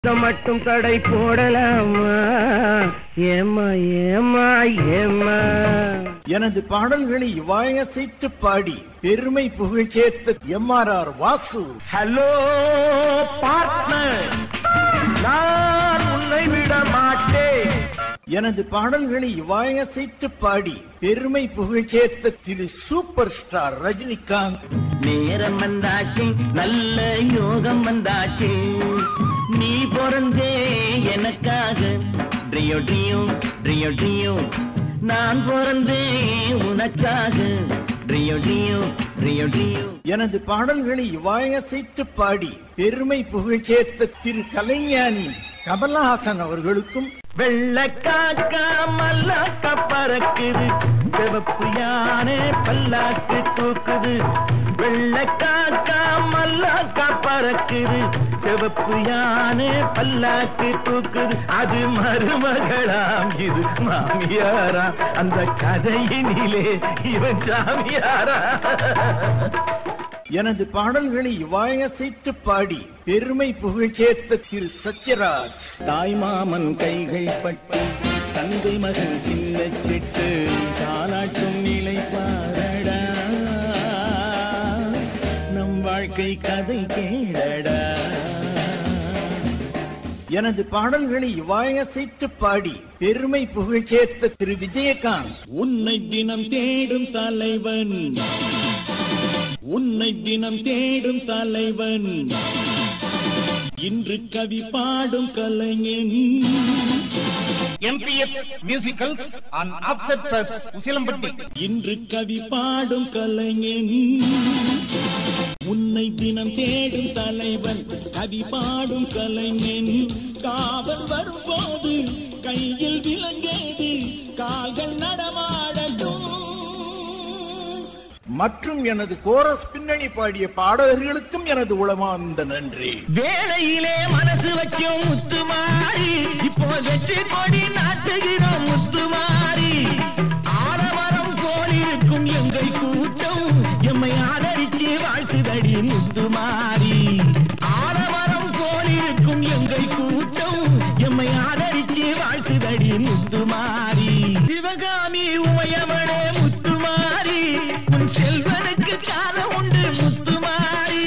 இத மட்டும் கடை போடலாமா ஏமா ஏமா ஏமா எனது பாடல்களை இவ்வாயசைத்து பாடி பெருமை புகழ் சேர்த்த M R R Vasu hello partner நான் உன்னை விட மாட்டேன் எனது பாடல்களை இவ்வாயசைத்து பாடி பெருமை புகழ் சேர்த்த திரு சூப்பர் ஸ்டார் ரஜினிகாந்த் நேரம் வந்தாச்சு நல்ல யோகம் வந்தாச்சு நீ பிறந்தே எனக்காக ட்ரியோ ட்ரியோ ட்ரியோ ட்ரியோ நான் பிறந்தேன் உனக்காக ட்ரியோ ட்ரியோ ட்ரியோ ட்ரியோ எனது பாடல்களை இவ்வாயசைத்து பாடி பெருமை புகழ் சேர்த்த திரு கலைஞானி கமலஹாசன் அவர்களுக்கும் வெள்ளக்காக்கா மல்லாக்கா பறக்குது சிவப்பு யானை பல்லாக்கு தூக்குது வெள்ளக்காக்கா மல்லாக்கா பறக்குது சிவப்பு யானை பல்லாக்கு தூக்குது அது மருமகளாம் இது மாமியாராம் அந்த கதையினிலே இவன் சாமியாரா எனது பாடல்களை இவ்வாயசைத்து பாடி பெருமை புகழ் சேர்த்த திரு சத்யராஜ் தாய்மாமன் கைகள் பட்டு தந்தை மகன் சின்ன சிட்டு தாலாட்டும் நிலை பாரடா நம் வாழ்க்கை கதை கேளடா எனது பாடல்களை இவ்வாயசைத்து பாடி பெருமை புகழ் சேர்த்த திரு விஜயகாந்த் உன்னை தினம் தேடும் தலைவன் உன்னை தினம் தேடும் தலைவன் இன்று கவி பாடும் கலைஞன் MPS Musicals on Upset Press, Usilampatti. இன்று கவி பாடும் கலைஞன் உன்னை தினம் தேடும் தலைவன் கவி பாடும் கலைஞன் காவல் வரும்போது கையில் விலங்கேது கால்கள் நடமாடட்டும் மற்றும் எனது கோரஸ் பின்னணி பாடிய பாடகர்களுக்கும் எனது உளமார்ந்த நன்றி வேளையிலே மனசு வைக்கும் முத்துமாரி இப்போ வெற்றி கொடி நாட்டுகிறோம் முத்துமாரி ஆடவரம் போலிருக்கும் எங்கள் கூட்டம் எம்மை ஆதரிச்சு வாழ்த்துதடி முத்துமாரி ஆடவரம் போலிருக்கும் எங்கள் கூட்டம் எம்மை ஆதரிச்சு வாழ்த்துதடி முத்துமாரி சிவகாமி உமையவளே முத்துமாரி உன் செல்வனுக்கு காலம் உண்டு முத்துமாரி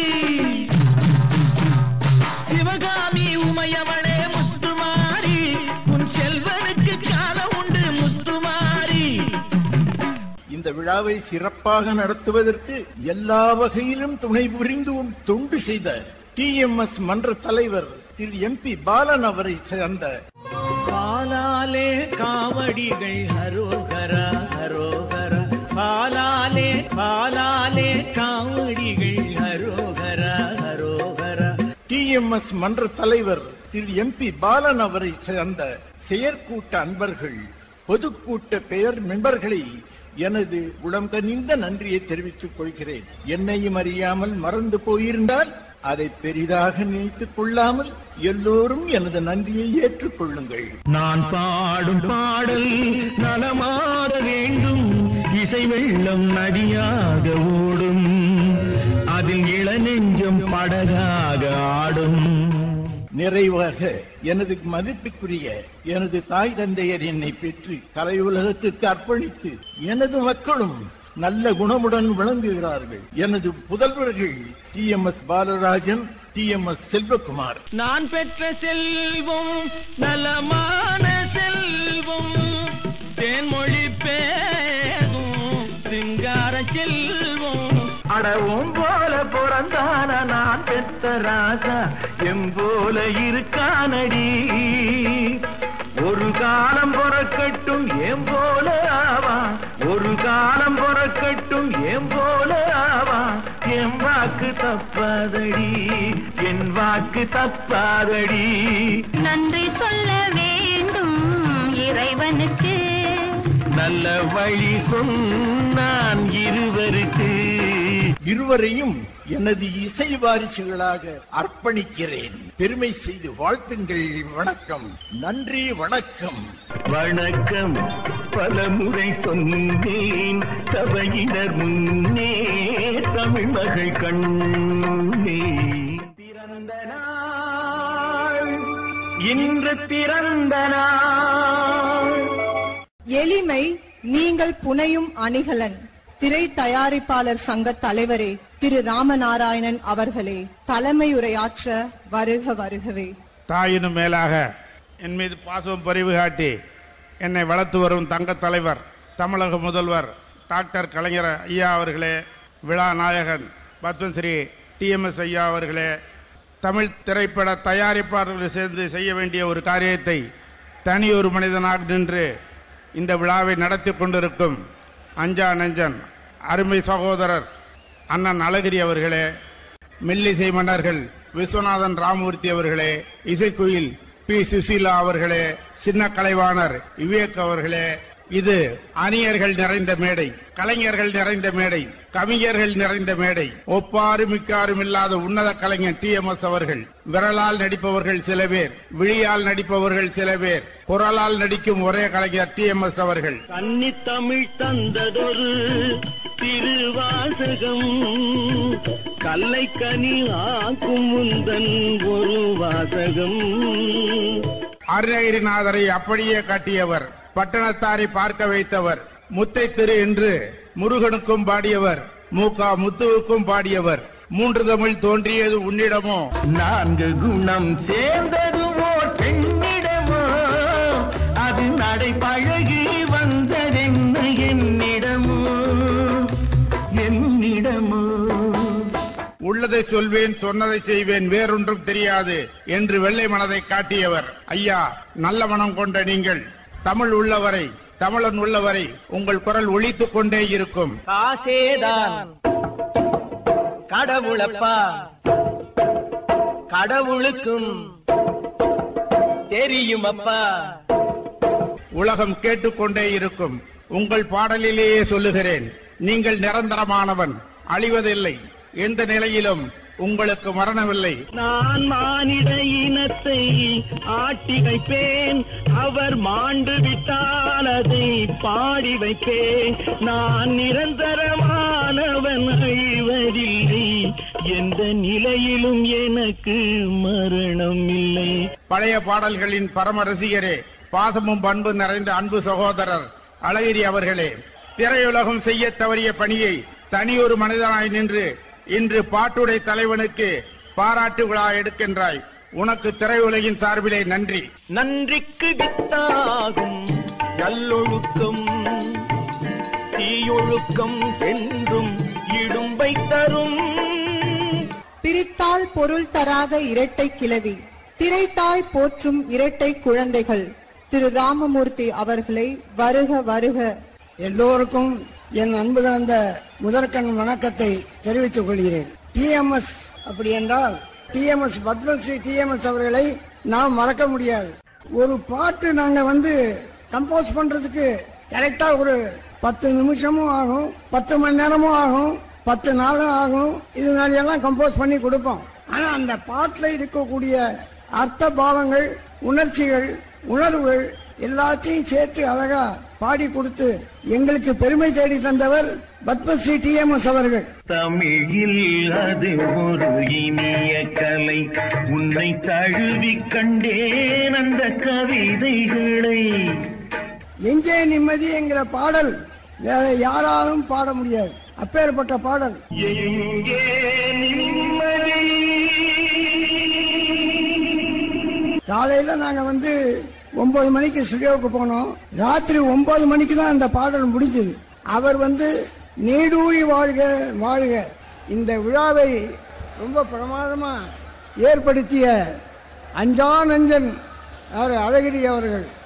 சிவகாமி உமையவளே முத்துமாரி உன் செல்வனுக்கு காலம் உண்டு முத்துமாரி இந்த விழாவை சிறப்பாக நடத்துவதற்கு எல்லா வகையிலும் துணை புரிந்து தொண்டு செய்த டி எம் எஸ் மன்ற தலைவர் திரு எம் பி பாலன் அவரை சேர்ந்த பாலாலே காவடிகள் ஹரோகரா ஹரோகரா பாலாலே பாலாலே காவடிகள் ஹரோகரா ஹரோகரா டி எம் எஸ் மன்ற தலைவர் திரு எம் பி பாலன் அவரை சேர்ந்த செயற்கூட்ட அன்பர்கள் பொதுக்கூட்ட பெயர் மெம்பர்களை எனது உளம் கனிந்த நன்றியை தெரிவித்துக் கொள்கிறேன் என்னையும் அறியாமல் மறந்து போயிருந்தால் அதை பெரிதாக நினைத்துக் கொள்ளாமல் எல்லோரும் எனது நன்றியை ஏற்றுக்கொள்ளுங்கள் நான் பாடும் பாடல் நலமாற வேண்டும் இசை வெள்ளம் நதியாக ஓடும் அதில் இளநெஞ்சம் படகாக ஆடும் நிறைவாக எனது மதிப்புக்குரிய எனது தாய் தந்தையர் என்னை பெற்று கலை உலகத்திற்கு அர்ப்பணித்து எனது மக்களும் நல்ல குணமுடன் விளங்குகிறார்கள் எனது புதல்வர்கள் T M S Balarajan T M S Selvakumar நான் பெற்ற செல்வம் நலமான செல்வம் தேன்மொழி பேசும் சிங்கார செல்வம் அடவும் போல பிறந்தான நான் பெற்ற ராஜா எம் போல இருக்கானடி ஒரு காலம் பிறக்கட்டும் எம் போல ஆவா ஒரு காலம் பிறக்கட்டும் எம் போல ஆவா என் வாக்கு தப்பாதடி என் வாக்கு தப்பாதடி நன்றி சொல்ல வேண்டும் இறைவனுக்கு நல்ல வழி சொன்னான் இருவருக்கு இருவரையும் எனது இசை வாரிசுகளாக அர்ப்பணிக்கிறேன் பெருமை செய்து வாழ்த்துங்கள் வணக்கம் நன்றி வணக்கம் வணக்கம் பல முறை சொன்னேன் சபையினர் முன்னே தமிழ் மகள் கண்ணே பிறந்த நாள் இன்று பிறந்த நாள் எளிமை நீங்கள் புனையும் அணிகலன் திரை தயாரிப்பாளர் சங்க தலைவரே திரு ராமநாராயணன் அவர்களே தலைமையுரையாற்ற வருக வருகவே தாயினும் மேலாக என் மீது பாசம் பரிவு காட்டி என்னை வளர்த்து வரும் தங்கத் தலைவர் தமிழக முதல்வர் டாக்டர் கலைஞர் ஐயா அவர்களே விழா நாயகன் பத்மஸ்ரீ டிஎம்எஸ் ஐயா அவர்களே தமிழ் திரைப்பட தயாரிப்பாளர்கள் சேர்ந்து செய்ய வேண்டிய ஒரு காரியத்தை தனி ஒரு மனிதனாக நின்று இந்த விழாவை நடத்தி கொண்டிருக்கும் அஞ்சா நெஞ்சன் அருமை சகோதரர் அண்ணன் அழகிரி அவர்களே மெல்லிசை மன்னர்கள் விஸ்வநாதன் ராமூர்த்தி அவர்களே இசைக்குயில் பி சுசீலா அவர்களே சின்ன கலைவாணர் விவேக் அவர்களே இது அணியர்கள் நிறைந்த மேடை கலைஞர்கள் நிறைந்த மேடை கவிஞர்கள் நிறைந்த மேடை ஒப்பாரும் மிக்காரும் இல்லாத உன்னத கலைஞர் டி எம் எஸ் அவர்கள் விரலால் நடிப்பவர்கள் சில பேர் விழியால் நடிப்பவர்கள் சில பேர் குரலால் நடிக்கும் ஒரே கலைஞர் டி எம் எஸ் அவர்கள் கன்னி தமிழ் தந்ததொரு திருவாசகம் கல்லை கனி ஆக்கும் முந்தன் ஒரு வாசகம் அருணகிரிநாதரை அப்படியே காட்டியவர் பட்டணத்தாரை பார்க்க வைத்தவர் முத்தை திரு என்று முருகனுக்கும் பாடியவர் மூகா முத்துவுக்கும் பாடியவர் மூன்று தமிழ் தோன்றியது உன்னிடமோ நான்கு குணம் சேர்ந்ததுவோ பெண்ணிடமோ அது நடை பழகி வந்ததென்ன என்னிடமோ என்னிடமோ உள்ளதை சொல்வேன் சொன்னதை செய்வேன் வேறொன்றும் தெரியாது என்று வெள்ளை மனதை காட்டியவர் ஐயா நல்ல மனம் கொண்ட நீங்கள் தமிழ் உள்ளவரை தமிழன் உள்ளவரை உங்கள் குரல் ஒலித்துக் கொண்டே இருக்கும் காசேதான் கடவுளப்பா கடவுளுக்கும் தெரியுமப்பா உலகம் கேட்டுக்கொண்டே இருக்கும் உங்கள் பாடலிலேயே சொல்லுகிறேன் நீங்கள் நிரந்தரமானவன் அழிவதில்லை எந்த நிலையிலும் உங்களுக்கு மரணமில்லை நான் மானிட இனத்தை ஆட்டி வைப்பேன் அவர் மாண்டு விட்டால் அதை பாடி வைப்பேன் நான் நிரந்தரமானவன் அழிவதில்லை எந்த நிலையிலும் எனக்கு மரணம் இல்லை பழைய பாடல்களின் பரம ரசிகரே பாசமும் பண்பு நிறைந்த அன்பு சகோதரர் அழகிரி அவர்களே திரையுலகம் செய்ய தவறிய பணியை தனியொரு மனிதனாய் நின்று இன்று பாட்டுடை தலைவனுக்கு பாராட்டு விழா எடுக்கின்றாய் உனக்கு திரையுலகின் சார்பிலே நன்றி நன்றிக்கு வித்தாகும் நல்லொழுக்கம் தீயொழுக்கம் என்றும் இடும்பை தரும் பிரித்தால் பொருள் தராத இரட்டை கிளவி திரைத்தாள் போற்றும் இரட்டை குழந்தைகள் திரு ராமமூர்த்தி அவர்களை வருக வருக எல்லோருக்கும் என் அன்பு கலந்த முதற்கண் வணக்கத்தை தெரிவித்துக் கொள்கிறேன் டிஎம்எஸ் அப்படி என்றால் டிஎம்எஸ் பத்மஸ்ரீ டிஎம்எஸ் அவர்களை நாம் மறக்க முடியாது ஒரு பாட்டு நாங்க வந்து கம்போஸ் பண்றதுக்கு கரெக்டா ஒரு பத்து நிமிஷமும் ஆகும் பத்து மணி நேரமும் ஆகும் பத்து நாளும் ஆகும் இது மாதிரி எல்லாம் கம்போஸ் பண்ணி கொடுப்போம் ஆனா அந்த பாட்டுல இருக்கக்கூடிய அர்த்த பாவங்கள் உணர்ச்சிகள் உணர்வுகள் எல்லாத்தையும் சேர்த்து அழகா பாடி கொடுத்து எங்களுக்கு பெருமை தேடி தந்தவர் பத்மஸ்ரீ டிஎம்எஸ் அவர்கள் தமிழில் அது ஒரு இனிய கலை உன்னை தழுவி கண்டேன் அந்த கவிதைகளை எங்கே நிம்மதி என்கிற பாடல் வேற யாராலும் பாட முடியாது அப்பேற்பட்ட பாடல் எங்கே நிம்மதி காலையில நாங்க வந்து ஒன்பது மணிக்கு ஸ்டுடியோவுக்கு போனோம் ராத்திரி ஒன்பது மணிக்கு தான் அந்த பாடல் முடிஞ்சது அவர் வந்து நீடூழி வாழ்க வாழ்க இந்த விழாவை ரொம்ப பிரமாதமா ஏற்படுத்திய அஞ்சா நஞ்சன் அவர் அழகிரி அவர்கள்